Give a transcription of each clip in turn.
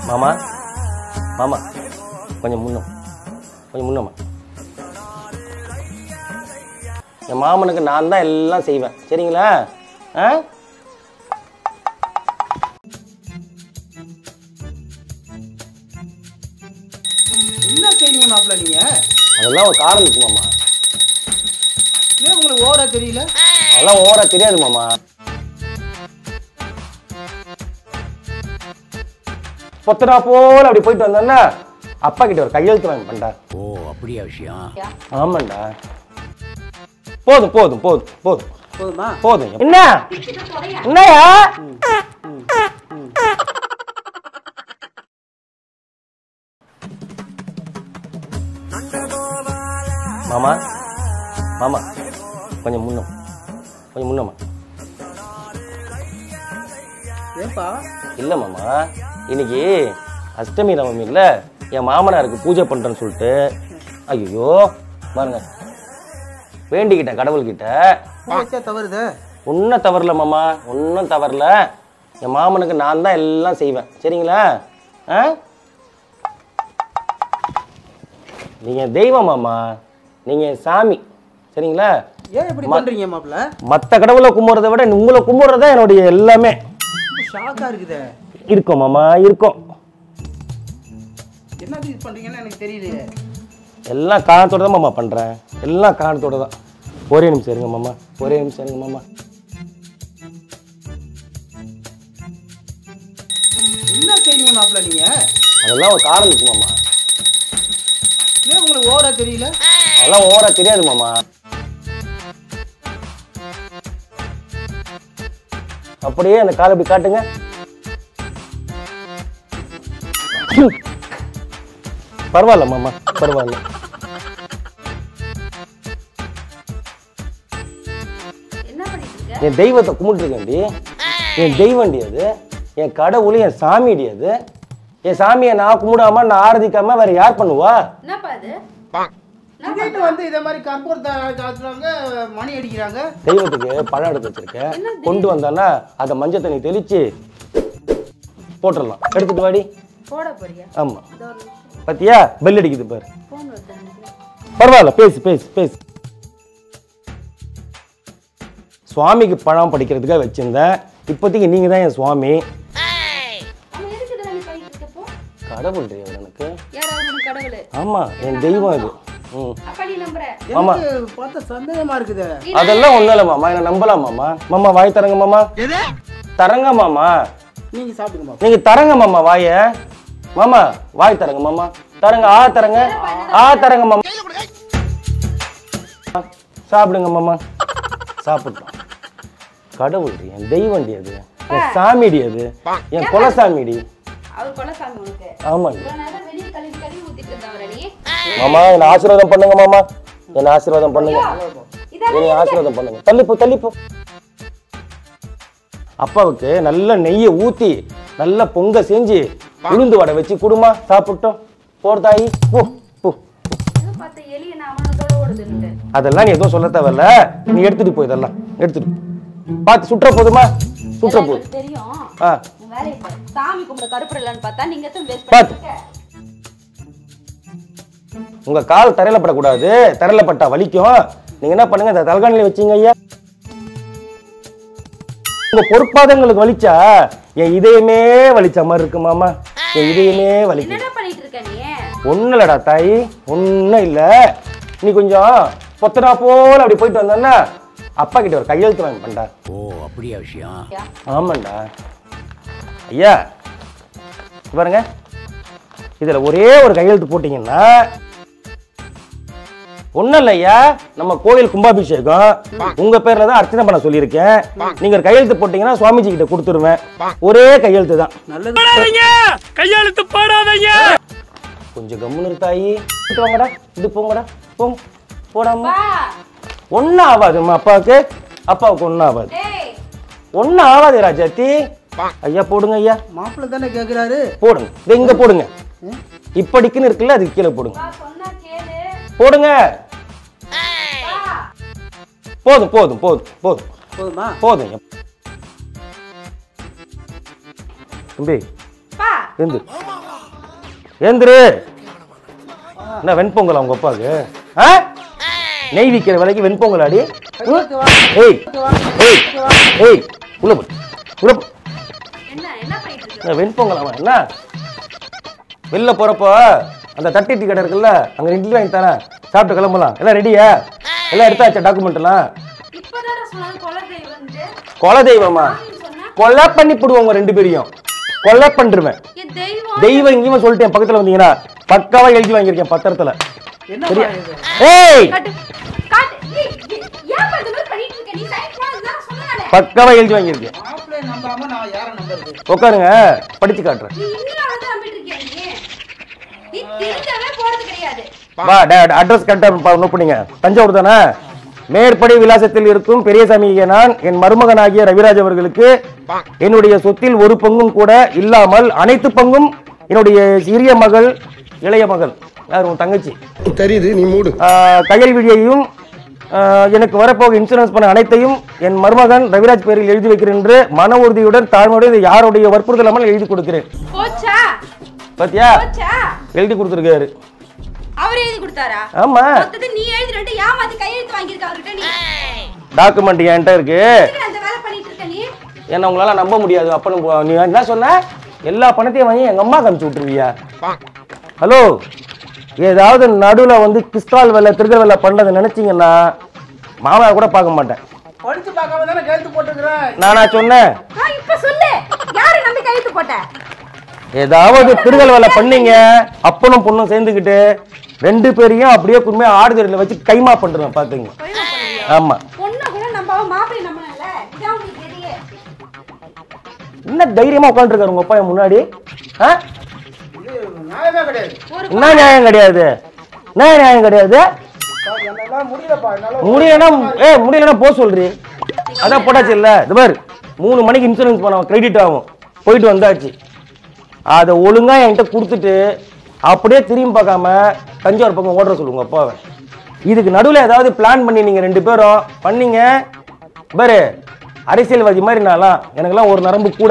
மாமா மாமா கொஞ்சம் முன்னும் கொஞ்சம் முன்னம்மா என் மாமனுக்கு நான் தான் எல்லாம் செய்வேன் சரிங்களா ஆ என்ன செய்றீங்க மாப்பிள்ள நீங்க அதெல்லாம் ஒரு காரணம் இருக்கு மாமா ஏன் உங்களுக்கு ஓட தெரியல அதெல்லாம் ஓவரா தெரியாது மாமா பொத்தனா போல அப்படி போயிட்டு வந்தேன்னா அப்பா கிட்ட ஒரு கையெழுத்து வாங்கி பண்ணா ஓ அப்படியா விஷயம் ஆமாண்டா போதும் போதும் போதும் போதும் போதுமா போதும் என்ன என்னயா மாமா மாமா கொஞ்சம் முன்னும் கொஞ்சம் முன்னம்மா ஏன்பா இல்ல மாமா இன்னைக்கு அஷ்டமி நவமி இல்ல என் மாமனாருக்கு பூஜை பண்றேன்னு சொல்லிட்டு ஐயோ பாருங்க வேண்டிக்கிட்டேன் கடவுள்கிட்ட வச்சா தவறுதே ஒன்றும் தவறல மாமா ஒன்றும் தவறல என் மாமனுக்கு நான் தான் எல்லாம் செய்வேன் சரிங்களா ஆ நீங்கள் தெய்வம் மாமா நீங்கள் சாமி சரிங்களா ஏன் இப்படி பண்றீங்க மாப்பிள்ள மற்ற கடவுளை கும்பிட்றத விட உங்களை கும்பிட்றது தான் என்னுடைய எல்லாமே ஷாக்கா இருக்குதே இருக்கும் மாமா இருக்கும் என்னது இது பண்றீங்கன்னு எனக்கு தெரியலையே எல்லாம் காரணத்தோட தான் மாமா பண்ணுறேன் எல்லாம் காரணத்தோட தான் ஒரே நிமிஷம் இருங்க மாமா ஒரே நிமிஷம் இருங்க மாமா என்ன செய்றீங்க மாப்பிள்ள நீங்க அதெல்லாம் ஒரு காரணம் இருக்கு மாமா ஏன் உங்களுக்கு ஓட தெரியல அதெல்லாம் ஓவரா தெரியாது மாமா அப்படியே அந்த காலை இப்படி காட்டுங்க பரவாயில்ல மாமா பரவாயில்ல என்ன பண்ணிட்டு இருக்க என் தெய்வத்தை கும்பிட்டுருக்கேன்டி என் தெய்வண்டி அது என் கடவுள் என் சாமிடி அது என் சாமியை நான் கும்பிடாம நான் ஆராதிக்காம வேற யார் பண்ணுவா என்னப்பா அது திடீர்னு வந்து இதே மாதிரி கற்பூரத்தை காத்துறாங்க மணி அடிக்கிறாங்க தெய்வத்துக்கு பழம் எடுத்து வச்சிருக்கேன் கொண்டு வந்தானா அதை மஞ்சள் தண்ணி தெளிச்சு போட்டுடலாம் எடுத்துட்டு வாடி போட போறியா ஆமா இதோ ஒரு நிமிஷம் பாத்தியா பெல் அடிக்குது பாரு ஃபோன் வருது எனக்கு பரவாயில்ல பேசு பேசு பேசு சுவாமிக்கு பழம் படிக்கிறதுக்காக வச்சிருந்தேன் இப்போதைக்கு நீங்க தான் என் சுவாமி அவன் எதுக்கு இதெல்லாம் நீ பண்ணிட்டு இருக்கப்போ கடவுள் தெய்வம் எனக்கு யாராவது உனக்கு கடவுள் ஆமா என் தெய்வம் இது ம் அப்பா நீ நம்புற ஆமா. எனக்கு பார்த்தா சந்தேகமா இருக்குதே அதெல்லாம் ஒண்ணும் இல்லை மாமா என்ன நம்பலாம் மாமா மாமா வாய் தரங்க மாமா தரங்க மாமா நீங்க சாப்பிடுங்க மாப்பிள்ள நீங்க தரங்க மாமா வாய மாமா வாய் தரங்க மாமா தரங்க ஆ தரங்க ஆ தரங்க மாமா சாப்பிடுங்க மாமா சாப்பிட்டோம் கடவுள் என் தெய்வண்டி அது என் சாமிடி அது என் குலசாமிடி அவர் கொலசாமி உனக்கு ஆமாங்க இவ்வளவு நேரம் வெளியே கழுவி கழுவி ஊத்திட்டு இருந்தவர நீ மாமா என்ன ஆசீர்வாதம் பண்ணுங்க மாமா என்ன ஆசீர்வாதம் பண்ணுங்க இதெல்லாம் என்னை ஆசீர்வாதம் பண்ணுங்க தள்ளிப்போ தள்ளிப்போ அப்பாவுக்கு நல்ல நெய்யை ஊத்தி நல்ல பொங்க செஞ்சு உளுந்து வடை வச்சு குடுமா சாப்பிட்டோம் போர் தாயி போ போ ஏதோ பார்த்த எலிய நான் அவனத்தோட ஓடுதுன்ட்டு அதெல்லாம் நீ எதுவும் சொல்ல தேவையில்ல நீ எடுத்துட்டு போ இதெல்லாம் எடுத்துட்டு பார்த்து சுற்ற போதுமா சுற்ற போதும் எங்களுக்கு தெரியும் ஆ உன் வேலையை பாரு. சாமி கும்பிட கருப்பு இல்லைன்னு பார்த்தா நீங்க எத்தனை வேஸ்ட் பாத்து. பண்ணிருக்க உங்க கால் தரையில படக்கூடாது தரையில பட்டா வலிக்கும் நீங்க என்ன பண்ணுங்க இந்த தலகாணில வச்சீங்க ஐயா உங்க பொறுப்பாதங்களுக்கு வலிச்சா என் இதயமே வலிச்ச மாதிரி இருக்கு மாமா என் இதயமே வலிக்குது என்னடா பண்ணிட்டு இருக்க நீ ஒன்றும் இல்லடா தாய் ஒன்றும் இல்லை நீ கொஞ்சம் பொத்தனா போல அப்படி போயிட்டு வந்தேன்னா அப்பா கிட்ட ஒரு கையெழுத்து வாங்கி பண்ணா ஓ அப்படியா விஷயம் ஆமாண்டா ஐயா இங்க பாருங்க இதில் ஒரே ஒரு கையெழுத்து போட்டீங்கன்னா ஒன்றும் இல்லை ஐயா நம்ம கோயில் கும்பாபிஷேகம் உங்க பேர்ல தான் அர்ச்சனை பண்ண சொல்லியிருக்கேன் நீங்க ஒரு கையெழுத்து போட்டீங்கன்னா சுவாமிஜி கிட்ட கொடுத்துருவேன் ஒரே கையெழுத்து தான் நல்லது கையெழுத்து போடாதீங்க கொஞ்சம் கம்முன்னு இரு தாயி இங்கிட்டு வாங்கடா இது போங்கடா போங்க போடாம பா ஒன்றும் ஆகாதும்மா அப்பாவுக்கு அப்பாவுக்கு ஒன்றும் ஆகாது டேய் ஒன்றும் ஆகாது ராஜாத்தி ஐயா போடுங்க ஐயா மாப்பிள்ள தானே கேக்குறாரு போடுங்க இது இங்க போடுங்க இப்படிக்குன்னு இருக்குல்ல அது கீழே போடுங்க பா சொன்னா கேளு போடுங்க பா போதும் போதும் போதும் போதும் போதுமா போதும் தம்பி பா இருந்து ஏந்திரு என்ன வெண்பொங்கல் அவங்க அப்பாவுக்கு ஆ நெய் விற்கிற விலைக்கு வெண்பொங்கல் அடி ஏய் ஏய் ஏய் உள்ள போ உள்ள போ என்ன என்ன பண்ணிட்டு இருக்கு என்ன வெண்பொங்கல் அவன் என்ன வெளில போறப்போ அந்த தட்டி டீ கடை இருக்குல்ல அங்க இட்லி வாங்கி தரேன் சாப்பிட்டு கிளம்பலாம் எல்லாம் ரெடியா எல்லாம் எடுத்தாச்சா டாக்குமெண்ட் எல்லாம் இப்பதான சொன்னாங்க குழந்தை வந்து கொலை தெய்வமா சொன்னா கொலை பண்ணி போடுவோம் உங்க ரெண்டு பேரையும் கொலை பண்ணிருவேன் என் தெய்வம் தெய்வம் இங்கேயும் சொல்லிட்டேன் பக்கத்துல வந்தீங்கன்னா பக்காவா எழுதி வாங்கியிருக்கேன் பத்திரத்துல என்ன சரியா இது? ஏய் காட்டு காட்டு ஏய், ஏய், ஏன் பா இந்த மாதிரி பண்ணிட்டு இருக்க நீ சைட் போனதுதான் சொன்னானே பக்காவா எழுதி வாங்கியிருக்கேன் மாப்பிள்ளைய நம்பாம நான் யாரை நம்புறது உட்காருங்க படிச்சு காட்டுறேன் நீ இன்னும் வந்து நம்பிட்டு இருக்கியா நீ நீ திருந்தவே போறது கிடையாது வா அட்ரஸ் கரெக்டாக நோட் பண்ணிங்க தஞ்சாவூர் தானே மேற்படி விலாசத்தில் இருக்கும் பெரியசாமி நான் என் மருமகனாகிய ரவிராஜ் அவர்களுக்கு என்னுடைய சொத்தில் ஒரு பங்கும் கூட இல்லாமல் அனைத்து பங்கும் என்னுடைய சிறிய மகள் இளைய மகள் யார் உன் தங்கச்சி தெரியுது நீ மூடு ஆஹ், கையல் விடியையும் ஆஹ், எனக்கு வரப்போக இன்சூரன்ஸ் பண்ண அனைத்தையும் என் மருமகன் ரவிராஜ் பேரில் எழுதி வைக்கிறேன் என்று மன உறுதியுடன் தாழ்மையுடன் இது யாருடைய வற்புறுத்தல் இல்லாமல் எழுதி கொடுக்கிறேன் போச்சா பாத்தியா போச்சா எழுதி கொடுத்துருக்காரு அவர் எழுதி கொடுத்தாரா ஆமா மொத்தத்தை நீ எழுதிட்டு ஏமாத்தி கையெழுத்து வாங்கியிருக்க அவர்கிட்ட நீ டாக்குமெண்ட் என்கிட்ட இருக்கு எதுக்கு அந்த வேலை பண்ணிட்டு இருக்க நீ என்ன உங்களால நம்ப முடியாது அப்பனும் போ- நீ என்ன சொன்ன எல்லா பணத்தையும் வாங்கி எங்க அம்மா அனுப்பிச்சு விட்டுருவியா ஹலோ ஏதாவது நடுவுல வந்து கிறிஸ்டால் வேலை திருக்கல் வேலை பண்றதை நினைச்சீங்கன்னா மாமா கூட பார்க்க மாட்டேன் படிச்சு பார்க்காம தானே கையெழுத்து போட்டுக்கிறேன் நானா சொன்னேன் ஆ, இப்ப சொல்லு யாரு நம்பி கையெழுத்து போட்ட ஏதாவது திருகல் வேலை பண்ணீங்க அப்பனும் பொண்ணும் சேர்ந்துக்கிட்டு ரெண்டு பேரையும் அப்படியே குடும்பம் ஆடுதலில் வச்சு கைமா பண்றேன் பாத்துங்க ஆமா பொண்ணை கூட நம்பாம மாப்பிள்ளை நம்பினல இதான் உங்களுக்கு எதையே என்ன தைரியமா உட்காந்துருக்காரு உங்க அப்பா என் முன்னாடி ஆ இது நியாயமே கிடையாது ஒரு என்ன நியாயம் கிடையாது என்ன நியாயம் கிடையாது பா, என்னால முடியலப்பா என்னால முடியலன்னா ஏ முடியலன்னா போக சொல்றி அதான் போட்டாச்சு இல்ல இது பாரு மூணு மணிக்கு இன்சூரன்ஸ் பண்ண கிரெடிட் ஆகும் போயிட்டு வந்தாச்சு அதை ஒழுங்கா என்கிட்ட கொடுத்துட்டு அப்படியே திரும்பி பார்க்காம தஞ்சாவூர் பக்கம் ஓடுற சொல்லுங்க அப்பாவை இதுக்கு நடுவில் ஏதாவது பிளான் பண்ணி நீங்க ரெண்டு பேரும் பண்ணீங்க பாரு அரசியல்வாதி மாதிரி நான்லாம் எனக்கெல்லாம் ஒரு நரம்பு கூட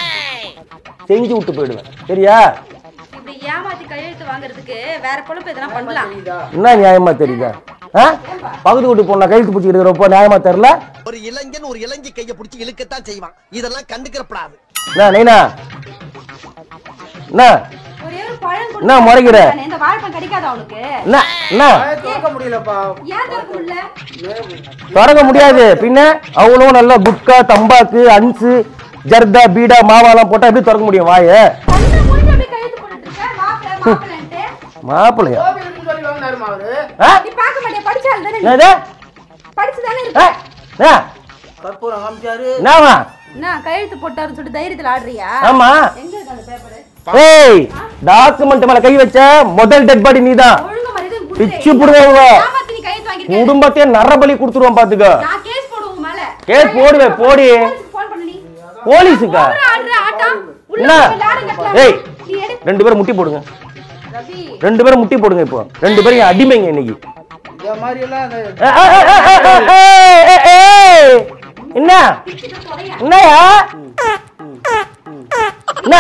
செஞ்சு விட்டு போயிடுவேன் சரியா இப்படி ஏமாத்தி கையெழுத்து வாங்குறதுக்கு வேற பொழப்பு எதனா பண்ணலாம் என்ன நியாயமா தெரியுதா ஆ பகுதி வீட்டு பொண்ணை கையெழுத்து பிடிச்சி இருக்கிறப்போ நியாயமா தெரியல ஒரு இளைஞன் ஒரு இளைஞி கைய பிடிச்சி இழுக்கத்தான் செய்வான் இதெல்லாம் கண்டுக்கிறப்படாது என்ன நைனா என்ன ஒரே ஒரு பழம் என்ன முறைக்கிற? கொடுத்தானே, இந்த வாழைப்பழம் கிடைக்காதா அவனுக்கு என்ன என்ன வாயை திறக்க முடியலப்பா ஏன் திறக்க முடியல தொடங்க முடியாது பின்ன அவளும் நல்லா குட்கா தம்பாக்கு அன்சு ஜர்தா பீடா மாவாலாம் போட்டா எப்படி திறக்க முடியும் வாய கண்ணை மூடிட்டு அப்படியே கையெழுத்து போட்டுட்டு இருக்க மாப்பிள்ளை மாப்பிள்ளைன்ட்டு மாப்பிள்ளையா கோபி இருக்குன்னு சொல்லி வாங்கினாருமா அவரு ஆ? நீ பார்க்க மாட்டியா படிச்சால் தானே நீ? என்னது படிச்சு தானே ஆ? இருக்க என்ன? கற்பூரம் காமிச்சாரு என்னவா என்ன கையெழுத்து போட்டாருன்னு சொல்லிட்டு தைரியத்துல ஆடுறியா ஆமா எங்க இருக்கு அந்த பேப்பர் ஏய் டாக்குமெண்ட் மேல கை வச்ச முதல் டெட் பாடி நீதான் ஒழுங்கு மரியாதை பிச்சு புடுவாங்க ஏமாத்தி நீ கையெழுத்து வாங்கிருக்க குடும்பத்தையே நரபலி கொடுத்துருவோம் பாத்துக்க நான் கேஸ் போடுவேன் உன் மேல கேஸ் போடுவேன் போடி போன் பண்ணு நீ போலீஸுக்கா ஒரு ஆடுற ஆட்டம் உள்ள என்ன போய் விளையாடுங்க எல்லாம். ஏய் நீ எடு ரெண்டு பேரும் முட்டி போடுங்க ரவி ரெண்டு பேரும் முட்டி போடுங்க இப்போ ரெண்டு பேரும் என் அடிமைங்க இன்னைக்கு இந்த மாதிரி எல்லாம் அந்த ஏ, ஏ, ஏ, ஏ, ஏ, ஏ, ஏ, ஏ. என்ன பிச்சுட்டு தொலையா என்னயா என்ன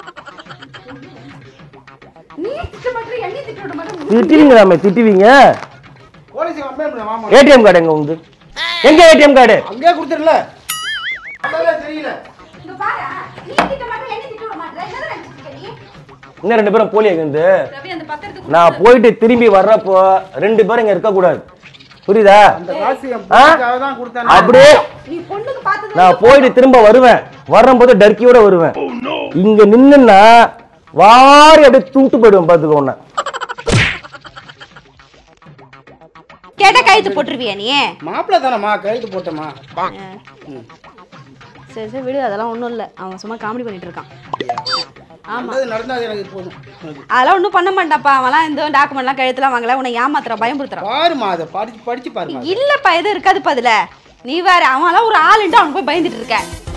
நீ திட்ட மாட்டே என்னை திட்ட விட மாட்டே திட்டுவீங்களாமே திட்டுவீங்க போலீஸ் கம்ப்ளைண்ட் பண்ண வாமா ஏடிஎம் கார்டு எங்க உண்டு எங்க ஏடிஎம் கார்டு அங்கேயே கொடுத்துருல அதான் தெரியல இங்க பாரு நீ திட்ட மாட்டே என்னை திட்ட விட மாட்டே என்ன நினைச்சிட்டு இருக்க நீ இன்னும் ரெண்டு பேரும் போலி எங்க ரவி அந்த பத்திரத்துக்கு நான் போயிட்டு திரும்பி வர்றப்போ ரெண்டு பேரும் இங்க இருக்க கூடாது புரியுதா அந்த காசு என் பொண்ணுக்காக தான் கொடுத்தானே அப்படியே நீ பொண்ணுக்கு பார்த்தது நான் போயிட்டு திரும்ப வருவேன் வரும்போது டர்க்கியோட வருவேன் இங்க நின்னுன்னா வாரி அப்படியே தூட்டு போயிடுவேன் பாத்துக்கோ உன்னை கேட்டா கையெழுத்து போட்டுருவியா நீ மாப்பிள்ளை தானம்மா கையெழுத்து போட்டோமா சரி சரி விடு அதெல்லாம் ஒன்றும் இல்லை அவன் சும்மா காமெடி பண்ணிட்டு இருக்கான் நடந்தது நடந்தது எனக்கு போதும் எனக்கு அதெல்லாம் ஒன்றும் பண்ண மாட்டான்ப்பா அவன்லாம் இந்த டாக்குமெண்ட்லாம் கழுத்துலாம் வாங்கல உன்னை ஏமாத்துறான் பயம்படுத்துறான் பாருமா அதை படிச்சு படிச்சு பாருமா இல்லப்பா எதுவும் இருக்காதுப்பா அதுல நீ வேற அவன்லாம் ஒரு ஆளுன்ட்டு அவனுக்கு போய் பயந்துட்டு இருக்க